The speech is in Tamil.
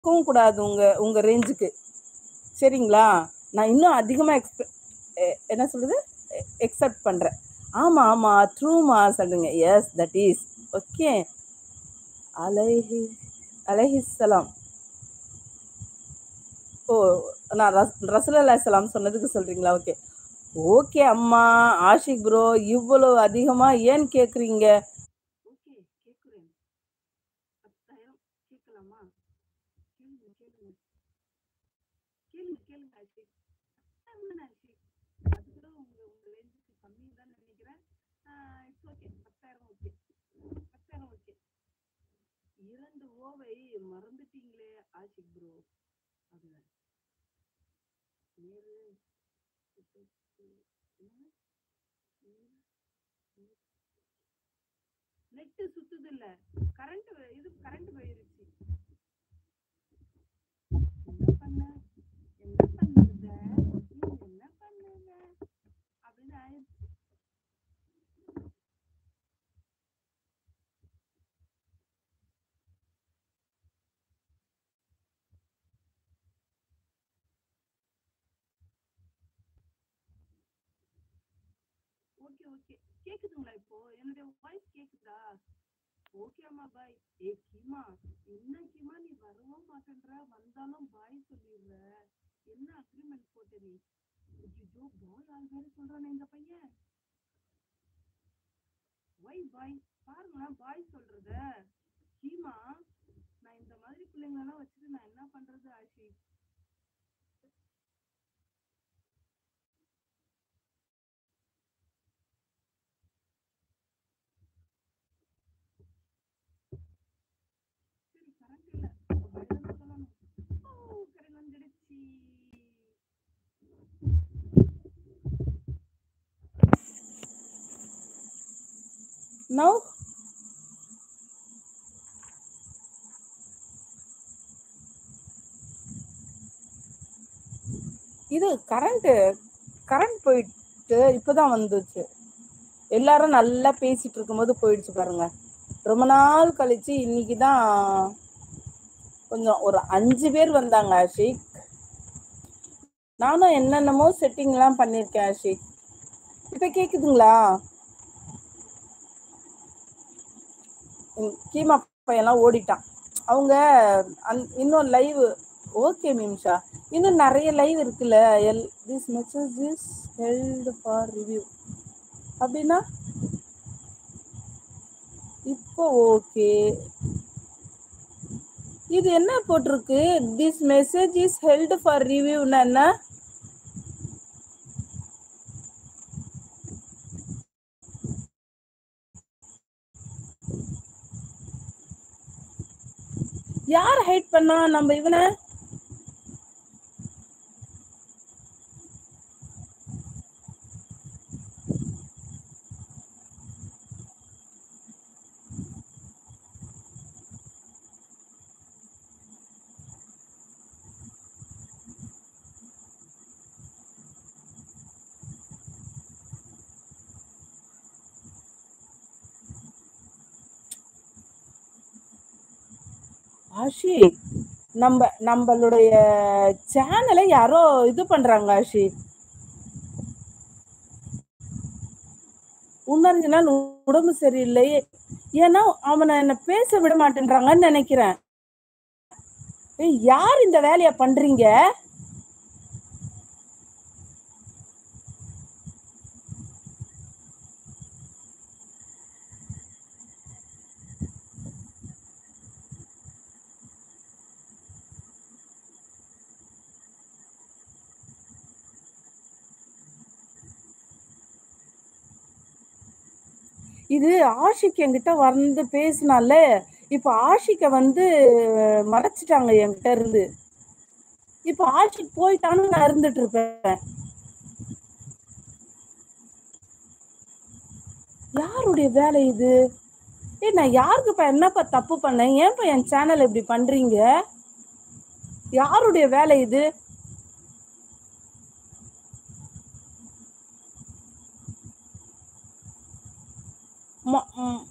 இருக்கவும் கூடாது உங்க உங்க ரேஞ்சுக்கு சரிங்களா நான் இன்னும் அதிகமா எக்ஸ்பெ எ- என்ன சொல்றது எக்ஸெப்ட் பண்றேன் ஆமா ஆமா ட்ரூமா சொல்லுங்க எஸ் தட் இஸ் ஓகே அலைஹி அலைஹிஸ்ஸலாம் ஓ நான் ரஸ் ரசூலுல்லாஹி அலைஹிஸ்ஸலாம் சொன்னதுக்கு சொல்றீங்களா ஓகே ஓகே அம்மா ஆஷிக் ப்ரோ இவ்வளவு அதிகமா ஏன் கேக்குறீங்க ஓகே கேக்குறேன் பத்தாயிரம் கேட்கலாமா கேளுங்க கேளுங்க கேளுங்க கேளுங்க ஆஷிக் பத்தாயிரம் ஆஷிக் அது கூட உங்க உங்க ரேஞ்சுக்கு கம்மி தான் நினைக்கிறேன் இட்ஸ் ஓகே பத்தாயிரம் ஓகே பத்தாயிரம் ஓகே இரண்டு ஓவை மறந்துட்டீங்களே ஆஷிக் ப்ரோ அதுதான் நேரு நெட்டு சுத்துது இல்ல கரண்ட் இது கரண்ட் போயிருச்சு என்ன பண்ண என்ன பண்ணுத நீ என்ன பண்ணுத அப்படின்னு ஆயிடுச்சு ஓகே ஓகே கேக்குதுங்களா இப்போ என்னுடைய வாய்ஸ் கேக்குதா ஓகே அம்மா பாய் ஏ கீமா என்ன கீமா நீ வரவும் மாட்டேன்ற வந்தாலும் பாய் சொல்லிடுற என்ன அக்ரிமெண்ட் போட்ட நீ ஐயோ பாய் ஆள் வேற சொல்றானே இந்த பையன் வை பாய் பாருங்க பாய் சொல்றத கீமா நான் இந்த மாதிரி பிள்ளைங்களெல்லாம் வச்சுட்டு நான் என்ன பண்றது ஆஷி சரி கரண்ட் இல்ல பதிலா சொல்லணும் ஓ கரண்ட் வந்துடுச்சு நோ இது கரண்ட் கரண்ட் போயிட்டு இப்பதான் வந்துச்சு எல்லாரும் நல்லா பேசிட்டு இருக்கும்போது போயிடுச்சு பாருங்க ரொம்ப நாள் கழிச்சு இன்னைக்கு தான் கொஞ்சம் ஒரு அஞ்சு பேர் வந்தாங்க ஆஷிக் நானும் என்னென்னமோ செட்டிங்லாம் பண்ணியிருக்கேன் ஆஷிக் இப்ப கேக்குதுங்களா உம் கீமா பையன்லாம் ஓடிட்டான் அவங்க அந் இன்னும் லைவ் ஓகே மிம்ஷா இன்னும் நிறைய லைவ் இருக்குல்ல எல் this message is held for review அப்படின்னா இப்போ ஓகே இது என்ன போட்டிருக்கு this message is held for ரிவ்யூன்னா என்ன யார் ஹைட் பண்ணா நம்ம இவனை ஆஷி நம்ம நம்மளுடைய சேனலை யாரோ இது பண்றாங்க ஆஷி உணர்ந்துனா உடம்பு சரியில்லை ஏன்னா அவனை என்ன பேச விட மாட்டேன்றாங்கன்னு நினைக்கிறேன் ஏய், யார் இந்த வேலைய பண்றீங்க இது ஆஷிக் என்கிட்ட வந்து பேசினால இப்ப ஆஷிக்க வந்து மறைச்சிட்டாங்க என்கிட்ட இருந்து இப்ப ஆஷிக் போயிட்டான்னு நான் இருந்துட்டு இருப்பேன் யாருடைய வேலை இது ஏய் நான் யாருக்குப்பா என்னப்பா தப்பு பண்ணேன் ஏன்ப்பா என் சேனல் இப்படி பண்றீங்க யாருடைய வேலை இது ம- ம்,